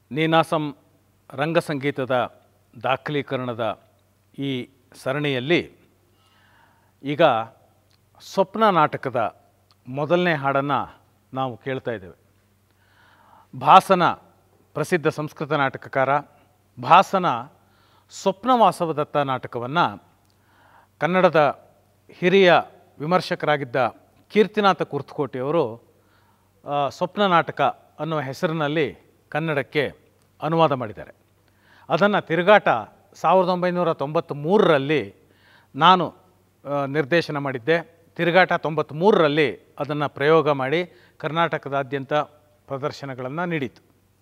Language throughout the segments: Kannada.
ನೀನಾಸಂ ರಂಗ ಸಂಗೀತದ ದಾಖಲೀಕರಣದ ಈ ಸರಣಿಯಲ್ಲಿ ಈಗ ಸ್ವಪ್ನ ನಾಟಕದ ಮೊದಲನೇ ಹಾಡನ್ನು ನಾವು ಕೇಳ್ತಾ ಇದ್ದೇವೆ ಭಾಸನ ಪ್ರಸಿದ್ಧ ಸಂಸ್ಕೃತ ನಾಟಕಕಾರ ಭಾಸನ ಸ್ವಪ್ನವಾಸವದತ್ತ ನಾಟಕವನ್ನು ಕನ್ನಡದ ಹಿರಿಯ ವಿಮರ್ಶಕರಾಗಿದ್ದ ಕೀರ್ತಿನಾಥ ಕುರ್ತಕೋಟಿಯವರು ಆ, ಸ್ವಪ್ನ ನಾಟಕ ಅನ್ನುವ ಹೆಸರಿನಲ್ಲಿ ಕನ್ನಡಕ್ಕೆ ಅನುವಾದ ಮಾಡಿದ್ದಾರೆ ಅದನ್ನು ತಿರುಗಾಟ ಸಾವಿರದ ಒಂಬೈನೂರ ತೊಂಬತ್ತ್ಮೂರರಲ್ಲಿ ನಾನು ಆ, ನಿರ್ದೇಶನ ಮಾಡಿದ್ದೆ ತಿರುಗಾಟ ತೊಂಬತ್ತ್ಮೂರರಲ್ಲಿ ಅದನ್ನು ಪ್ರಯೋಗ ಮಾಡಿ ಕರ್ನಾಟಕದಾದ್ಯಂತ ಪ್ರದರ್ಶನಗಳನ್ನು ನೀಡಿತು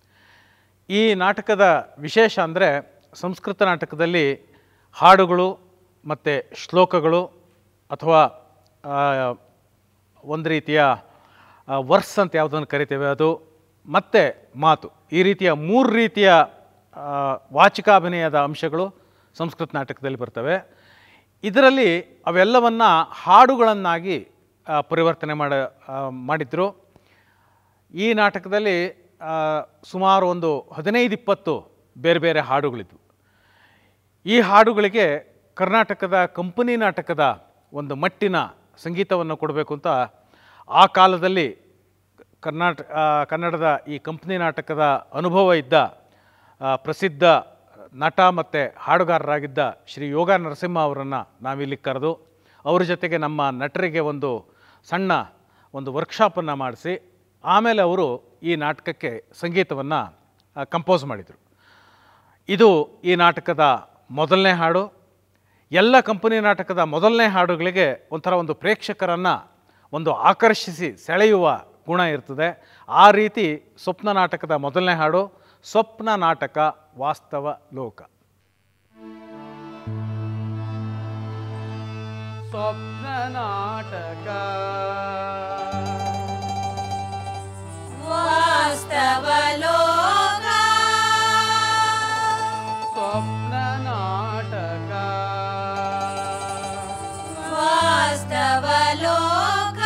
ಈ ನಾಟಕದ ವಿಶೇಷ ಅಂದರೆ ಸಂಸ್ಕೃತ ನಾಟಕದಲ್ಲಿ ಹಾಡುಗಳು ಮತ್ತು ಶ್ಲೋಕಗಳು ಅಥವಾ ಆ, ಒಂದು ರೀತಿಯ ವರ್ಸ್ ಅಂತ ಯಾವುದನ್ನು ಕರಿತೇವೆ ಅದು ಮತ್ತು ಮಾತು ಈ ರೀತಿಯ ಮೂರು ರೀತಿಯ ಆ, ವಾಚಿಕಾಭಿನಯದ ಅಂಶಗಳು ಸಂಸ್ಕೃತ ನಾಟಕದಲ್ಲಿ ಬರ್ತವೆ ಇದರಲ್ಲಿ ಅವೆಲ್ಲವನ್ನು ಹಾಡುಗಳನ್ನಾಗಿ ಆ, ಪರಿವರ್ತನೆ ಮಾಡ ಆ, ಮಾಡಿದ್ರು ಈ ನಾಟಕದಲ್ಲಿ ಆ, ಸುಮಾರು ಒಂದು ಹದಿನೈದು ಇಪ್ಪತ್ತು ಬೇರೆ ಬೇರೆ ಹಾಡುಗಳಿದ್ವು ಈ ಹಾಡುಗಳಿಗೆ ಕರ್ನಾಟಕದ ಕಂಪನಿ ನಾಟಕದ ಒಂದು ಮಟ್ಟಿನ ಸಂಗೀತವನ್ನು ಕೊಡಬೇಕು ಅಂತ ಆ ಕಾಲದಲ್ಲಿ ಕರ್ನಾಟಕ ಆ, ಕನ್ನಡದ ಈ ಕಂಪನಿ ನಾಟಕದ ಅನುಭವ ಇದ್ದ ಆ, ಪ್ರಸಿದ್ಧ ನಟ ಮತ್ತು ಹಾಡುಗಾರರಾಗಿದ್ದ ಶ್ರೀ ಯೋಗ ನರಸಿಂಹ ಅವರನ್ನು ನಾವಿಲ್ಲಿ ಕರೆದು ಅವ್ರ ಜೊತೆಗೆ ನಮ್ಮ ನಟರಿಗೆ ಒಂದು ಸಣ್ಣ ಒಂದು ವರ್ಕ್ಶಾಪನ್ನು ಮಾಡಿಸಿ ಆಮೇಲೆ ಅವರು ಈ ನಾಟಕಕ್ಕೆ ಸಂಗೀತವನ್ನು ಕಂಪೋಸ್ ಮಾಡಿದರು ಇದು ಈ ನಾಟಕದ ಮೊದಲನೇ ಹಾಡು ಎಲ್ಲ ಕಂಪನಿ ನಾಟಕದ ಮೊದಲನೇ ಹಾಡುಗಳಿಗೆ ಒಂಥರ ಒಂದು ಪ್ರೇಕ್ಷಕರನ್ನು ಒಂದು ಆಕರ್ಷಿಸಿ ಸೆಳೆಯುವ ಗುಣ ಇರ್ತದೆ ಆ ರೀತಿ ಸ್ವಪ್ನ ನಾಟಕದ ಮೊದಲನೇ ಹಾಡು ಸ್ವಪ್ನ ನಾಟಕ ವಾಸ್ತವ ಲೋಕ ಸ್ವಪ್ನ ನಾಟಕ ವಾಸ್ತವಲೋಕ ಸ್ವಪ್ನ ನಾಟಕ ವಾಸ್ತವಲೋಕ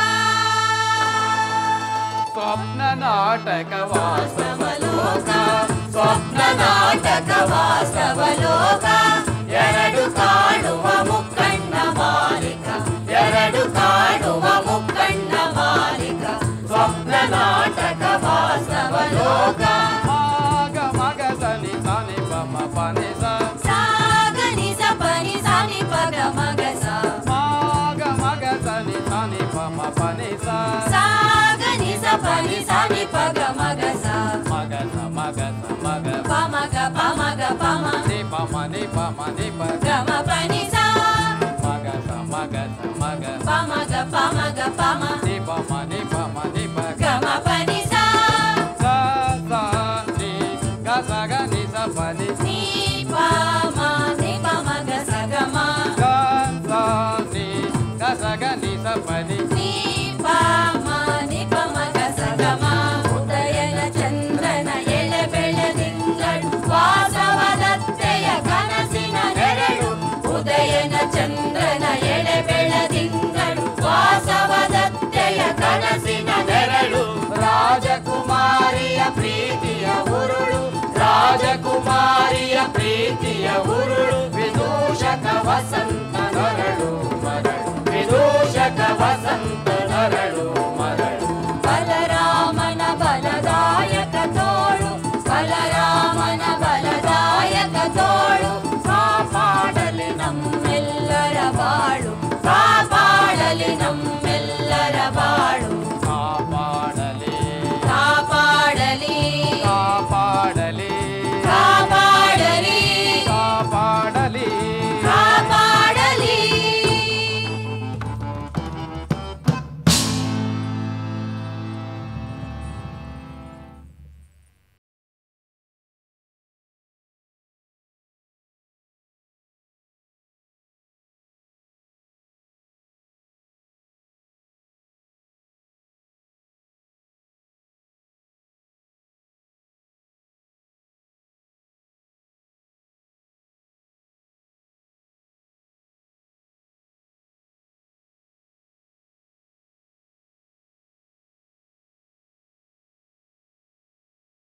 ಸ್ವಪ್ನ ನಾಟಕ ವಾಸ್ತವಲೋಕ ಸ್ವಪ್ನ ನಾಟಕ ವಾಸ್ತವಲೋಕ ಎರಡು ಕಾಣುವ ಮುಕ್ಕಣ್ಣ ಮಾಲಿಕ ಎರಡು ಕಾಣುವ ಮುಕ್ಕಣ್ಣ ಮಾಲಿಕ ಸ್ವಪ್ನ ನಾಟಕ ವಾಸ್ತವಲೋಕ ಮಾಗ ಮಗ ಸನಿ ಸನಿ ಪಮ ಪನಿ ಸ ಸಾಗನಿ ಸಪನಿ ಸಾನಿ ಪಗ ಮಗ ಸಾ ಮಾಗ ಮಗ ಸನಿ ಸನಿ ಪಮ ಪನಿ ಸ ಸಾಗನಿ ಸಪನಿ ಸಾನಿ ಪಗ ಮಗ ಸಾ ಮಗ ಸ ಮಗ ಸ ಮಗ ಪಮಗ ಪಮಗ ಪಮ ನಿ ಪಮ ನಿ ಪಮ ನಿ ಪ ಗಮ ಪನಿ ಸಾ ಮಗ ಸ ಮಗ ಸ ಮಗ ಪಮಗ ಪಮಗ ಪಮ ನಿ ಪಮ ನಿ ಪಮ ನಿ ಪ ಗಮ ಪನಿ ಸಾ ಸ ಸ ನಿ ಗ ಸ ಗ ನಿ ಸ ಪ ನಿ ನೀ ಪಮ ನಿ ಪಮಗ ಸಗಮ ಗ ಸ ನಿ ಗ ಸ ಗ ನಿ ಸ ಪ ನಿ ನೀ ಪಮ ನಿ ಪಮಗ ಸಗಮ ಉದಯನ ಚಂದ್ರನ ಎಳೆ ಬೆಳದಿಂಗಳು ವಾಸವದತ್ತೆಯ ಕನಸಿನ ನೆರಳು ಉದಯನ ಚಂದ್ರನ ಎಳೆ ಬೆಳದಿಂಗಳು ವಾಸವದತ್ತೆಯ ಕನಸಿನ ನೆರಳು ರಾಜಕುಮಾರಿಯ ಪ್ರೀತಿಯ ಉರುಳು ರಾಜಕುಮಾರಿಯ ಪ್ರೀತಿಯ ಉರುಳು ವಿದೂಷಕ ವಸಂತ